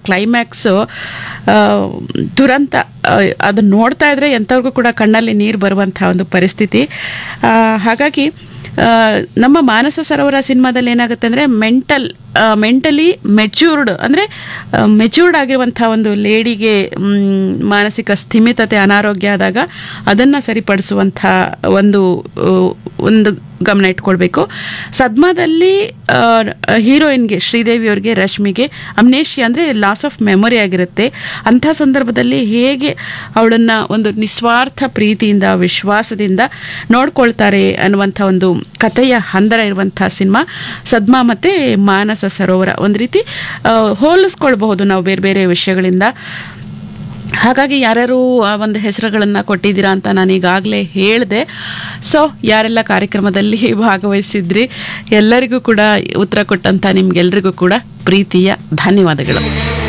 climax ದುರಂತ ಅದನ್ನು ನೋಡ್ತಾ ಇದ್ರೆ ಎಂಥವ್ರಿಗೂ ಕೂಡ ಕಣ್ಣಲ್ಲಿ ನೀರು ಬರುವಂಥ ಒಂದು ಪರಿಸ್ಥಿತಿ ಆ, ಹಾಗಾಗಿ ಆ, ನಮ್ಮ ಮಾನಸ ಸರೋವರ ಸಿನಿಮಾದಲ್ಲಿ ಏನಾಗುತ್ತೆ ಅಂದರೆ ಮೆಂಟಲ್ ಮೆಂಟಲಿ ಮೆಚ್ಯೂರ್ಡ್ ಅಂದರೆ ಮೆಚ್ಯೂರ್ಡ್ ಆಗಿರುವಂಥ ಒಂದು ಲೇಡಿಗೆ ಮ್, ಮಾನಸಿಕ ಸ್ಥಿಮಿತತೆ ಅನಾರೋಗ್ಯ ಆದಾಗ ಅದನ್ನು ಸರಿಪಡಿಸುವಂಥ ಒಂದು ಆ, ಒಂದು ಗಮನ ಇಟ್ಕೊಳ್ಬೇಕು ಸದ್ಮಾದಲ್ಲಿ ಹೀರೋಯಿನ್ಗೆ ಶ್ರೀದೇವಿ ಅವ್ರಿಗೆ ರಶ್ಮಿಗೆ ಅಮ್ನೇಶಿ ಅಂದರೆ ಲಾಸ್ ಆಫ್ ಮೆಮೊರಿ ಆಗಿರುತ್ತೆ ಅಂಥ ಸಂದರ್ಭದಲ್ಲಿ ಹೇಗೆ ಅವಳನ್ನು ಒಂದು ನಿಸ್ವಾರ್ಥ ಪ್ರೀತಿಯಿಂದ ವಿಶ್ವಾಸದಿಂದ ನೋಡ್ಕೊಳ್ತಾರೆ ಅನ್ನುವಂಥ ಒಂದು ಕಥೆಯ ಹಂದರ ಇರುವಂಥ ಸಿನಿಮಾ ಸದ್ಮಾ ಮತ್ತು ಮಾನಸ ಸರೋವರ ಒಂದು ರೀತಿ ಆ, ಹೋಲಿಸ್ಕೊಳ್ಬಹುದು ನಾವು ಬೇರೆ ಬೇರೆ ವಿಷಯಗಳಿಂದ ಹಾಗಾಗಿ ಯಾರ್ಯಾರು ಆ ಒಂದು ಹೆಸರುಗಳನ್ನು ಕೊಟ್ಟಿದ್ದೀರಾ ಅಂತ ನಾನು ಈಗಾಗಲೇ ಹೇಳಿದೆ ಸೊ ಯಾರೆಲ್ಲ ಕಾರ್ಯಕ್ರಮದಲ್ಲಿ ಭಾಗವಹಿಸಿದ್ರಿ ಎಲ್ಲರಿಗೂ ಕೂಡ ಉತ್ತರ ಕೊಟ್ಟಂಥ ನಿಮ್ಗೆಲ್ರಿಗೂ ಕೂಡ ಪ್ರೀತಿಯ ಧನ್ಯವಾದಗಳು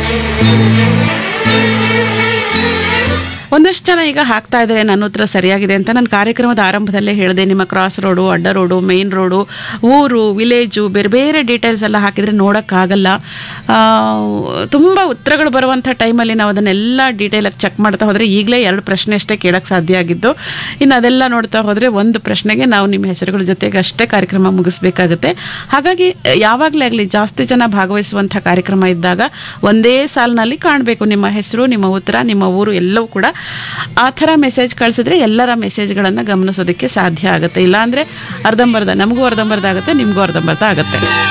ಒಂದಷ್ಟು ಜನ ಈಗ ಹಾಕ್ತಾ ಇದ್ದಾರೆ ನನ್ನ ಉತ್ತರ ಸರಿಯಾಗಿದೆ ಅಂತ ನಾನು ಕಾರ್ಯಕ್ರಮದ ಆರಂಭದಲ್ಲೇ ಹೇಳಿದೆ ನಿಮ್ಮ ಕ್ರಾಸ್ ರೋಡು ಅಡ್ಡ ರೋಡು ಮೇನ್ ರೋಡು ಊರು ವಿಲೇಜು ಬೇರೆ ಬೇರೆ ಡೀಟೇಲ್ಸ್ ಎಲ್ಲ ಹಾಕಿದರೆ ನೋಡೋಕ್ಕಾಗಲ್ಲ ತುಂಬ ಉತ್ತರಗಳು ಬರುವಂಥ ಟೈಮಲ್ಲಿ ನಾವು ಅದನ್ನೆಲ್ಲ ಡೀಟೇಲಾಗಿ ಚೆಕ್ ಮಾಡ್ತಾ ಹೋದರೆ ಈಗಲೇ ಎರಡು ಪ್ರಶ್ನೆ ಅಷ್ಟೇ ಕೇಳೋಕ್ಕೆ ಸಾಧ್ಯ ಆಗಿದ್ದು ಇನ್ನು ಅದೆಲ್ಲ ನೋಡ್ತಾ ಹೋದರೆ ಒಂದು ಪ್ರಶ್ನೆಗೆ ನಾವು ನಿಮ್ಮ ಹೆಸರುಗಳ ಜೊತೆಗೆ ಅಷ್ಟೇ ಕಾರ್ಯಕ್ರಮ ಮುಗಿಸ್ಬೇಕಾಗುತ್ತೆ ಹಾಗಾಗಿ ಯಾವಾಗಲೇ ಆಗಲಿ ಜಾಸ್ತಿ ಜನ ಭಾಗವಹಿಸುವಂಥ ಕಾರ್ಯಕ್ರಮ ಇದ್ದಾಗ ಒಂದೇ ಸಾಲಿನಲ್ಲಿ ಕಾಣಬೇಕು ನಿಮ್ಮ ಹೆಸರು ನಿಮ್ಮ ಉತ್ತರ ನಿಮ್ಮ ಊರು ಎಲ್ಲವೂ ಕೂಡ ಆ ಥರ ಮೆಸೇಜ್ ಕಳಿಸಿದ್ರೆ ಎಲ್ಲರ ಮೆಸೇಜ್ಗಳನ್ನು ಗಮನಿಸೋದಕ್ಕೆ ಸಾಧ್ಯ ಆಗುತ್ತೆ ಇಲ್ಲಾಂದರೆ ಅರ್ಧಂಬರ್ಧ ನಮಗೂ ಅರ್ಧಂಬರ್ಧ ಆಗುತ್ತೆ ನಿಮಗೂ ಅರ್ಧಂಬರ್ಧ ಆಗುತ್ತೆ